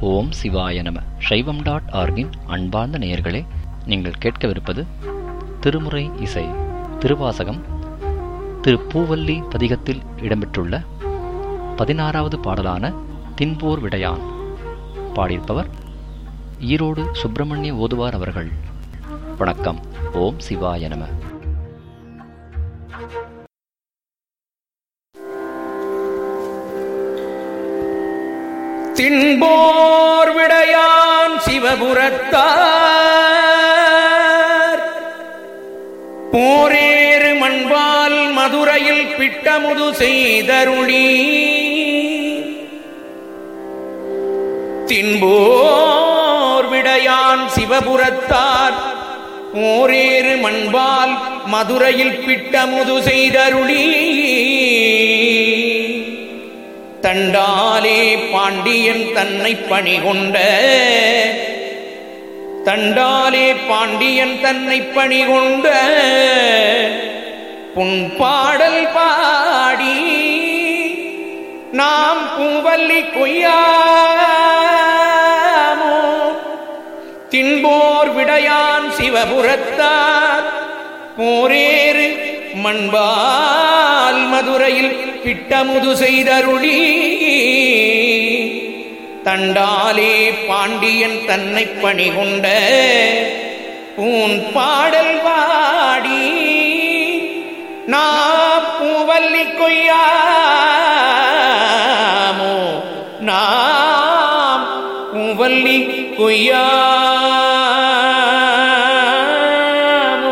ஓம் சிவாய நம சைவம் டாட் ஆர்கின் அன்பார்ந்த நேயர்களே நீங்கள் கேட்கவிருப்பது திருமுறை இசை திருவாசகம் திரு பூவல்லி பதிகத்தில் இடம்பெற்றுள்ள பதினாறாவது பாடலான தின்போர் விடையான் பாடியிருப்பவர் ஈரோடு சுப்பிரமணிய ஓதுவார் அவர்கள் வணக்கம் ஓம் சிவாய நம தின்போர் விடையான் சிவபுரத்தார் போரேறு மண்பால் மதுரையில் பிட்டமுது செய்தருளி தின்போர் விடையான் சிவபுரத்தார் போரேறு மண்பால் மதுரையில் பிட்டமுது செய்தருளி தண்டாலே பாண்டியன் தன்னை பணிகொண்ட தண்டாலே பாண்டியன் தன்னை பணிகொண்ட புண்பாடல் பாடி நாம் பூவல்லி கொய்யாமோ தின்போர் விடையான் சிவபுரத்தார் போரேறு மண்பால் மதுரையில் பிட்டமுது செய்தருளி தண்டாலே பாண்டியன் தன்னை பணிகொண்ட பூன் பாடல் வாடி நாம் பூவல்லி கொய்யாமோ நாம் பூவல்லி கொய்யாமோ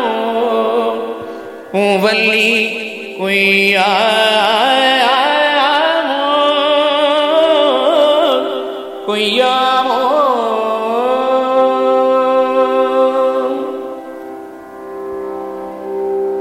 பூவல்லி கொய்யாமோ கொய்யாமோ